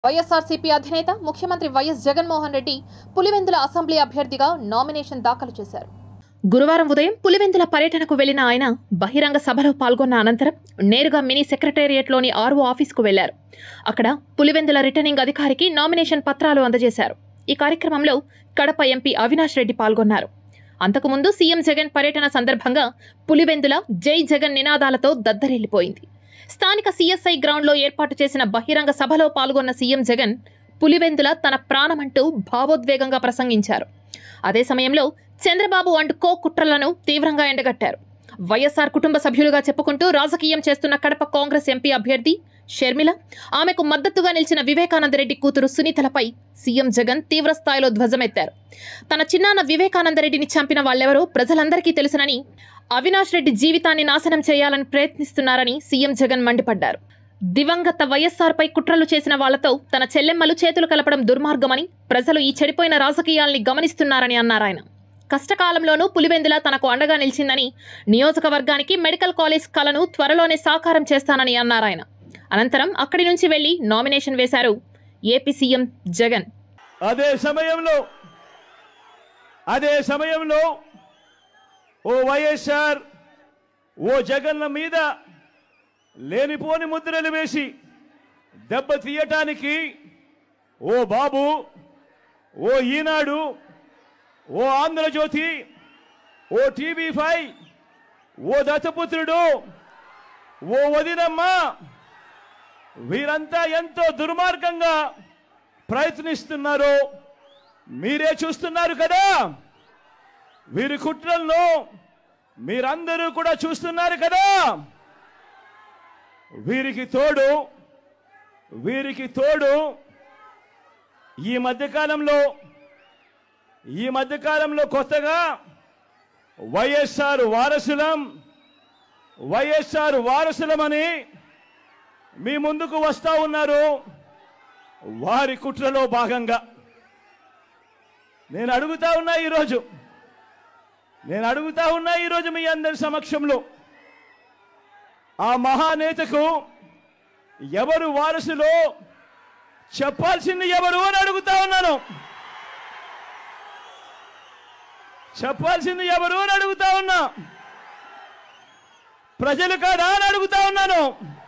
వైఎస్ఆర్సీపీ అధినేత ముఖ్యమంత్రి వైఎస్ జగన్మోహన్ రెడ్డి పులివెందుల అసెంబ్లీ అభ్యర్థిగా నామినేషన్ దాఖలు చేశారు గురువారం ఉదయం పులివెందుల పర్యటనకు వెళ్లిన ఆయన బహిరంగ సభలో పాల్గొన్న అనంతరం నేరుగా మినీ సెక్రటేరియట్లోని ఆర్ఓ ఆఫీస్కు వెళ్లారు అక్కడ పులివెందుల రిటర్నింగ్ అధికారికి నామినేషన్ పత్రాలు అందజేశారు ఈ కార్యక్రమంలో కడప ఎంపీ అవినాష్ రెడ్డి పాల్గొన్నారు అంతకుముందు సీఎం జగన్ పర్యటన సందర్భంగా పులివెందుల జై జగన్ నినాదాలతో దద్దరిల్లిపోయింది స్థానిక సీఎస్ఐ గ్రౌండ్లో ఏర్పాటు చేసిన బహిరంగ సభలో పాల్గొన్న సీఎం జగన్ పులివెందుల తన ప్రాణమంటూ భావోద్వేగంగా ప్రసంగించారు అదే సమయంలో చంద్రబాబు అండ్ కో కుట్రలను తీవ్రంగా ఎండగట్టారు వైఎస్ఆర్ కుటుంబ సభ్యులుగా చెప్పుకుంటూ రాజకీయం చేస్తున్న కడప కాంగ్రెస్ ఎంపీ అభ్యర్థి షర్మిల ఆమెకు మద్దతుగా నిలిచిన వివేకానందరెడ్డి కూతురు సునీతలపై సీఎం జగన్ తీవ్ర స్థాయిలో ధ్వజమెత్తారు తన చిన్నాన్న వివేకానందరెడ్డిని చంపిన వాళ్ళెవరో ప్రజలందరికీ తెలుసునని అవినాష్ రెడ్డి జీవితాన్ని నాశనం చేయాలని ప్రయత్నిస్తున్నారని సీఎం జగన్ మండిపడ్డారు దివంగత వైఎస్ఆర్పై కుట్రలు చేసిన వాళ్లతో తన చెల్లెమ్మలు చేతులు కలపడం దుర్మార్గమని ప్రజలు ఈ చెడిపోయిన రాజకీయాల్ని గమనిస్తున్నారని అన్నారాయన కష్టకాలంలోనూ పులివెందుల తనకు అండగా నిలిచిందని నియోజకవర్గానికి మెడికల్ కాలేజ్ కలను త్వరలోనే సాకారం చేస్తానని అన్నారాయన అనంతరం అక్కడి నుంచి వెళ్లి నామినేషన్ వేశారు ఏపీ సీఎం జగన్ అదే సమయంలో అదే సమయంలో ఓ వైఎస్ఆర్ ఓ జగన్ల మీద లేనిపోని ముద్రలు వేసి దెబ్బ తీయటానికి ఓ బాబు ఓ ఈనాడు ఓ ఆంధ్రజ్యోతి ఓ టీవీ ఫైవ్ ఓ దత్తపుత్రుడు ఓ వదినమ్మ వీరంతా ఎంతో దుర్మార్గంగా ప్రయత్నిస్తున్నారో మీరే చూస్తున్నారు కదా వీరి కుట్రలను మీరందరూ కూడా చూస్తున్నారు కదా వీరికి తోడు వీరికి తోడు ఈ మధ్యకాలంలో ఈ మధ్యకాలంలో కొత్తగా వైఎస్ఆర్ వారసులం వైఎస్ఆర్ వారసులమని మీ ముందుకు వస్తా ఉన్నారు వారి కుట్రలో భాగంగా నేను అడుగుతా ఉన్నా ఈరోజు నేను అడుగుతా ఉన్నా ఈరోజు మీ అందరి సమక్షంలో ఆ మహానేతకు ఎవరు వారసులో చెప్పాల్సింది ఎవరు అని అడుగుతా ఉన్నాను చెప్పాల్సింది ఎవరు అని అడుగుతా ఉన్నా ప్రజలు కాదా అని అడుగుతా ఉన్నాను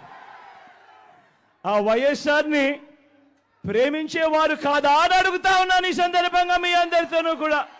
ఆ వైఎస్ఆర్ని ప్రేమించేవారు కాదా అని అడుగుతా ఉన్నాను ఈ సందర్భంగా మీ అందరితోనూ కూడా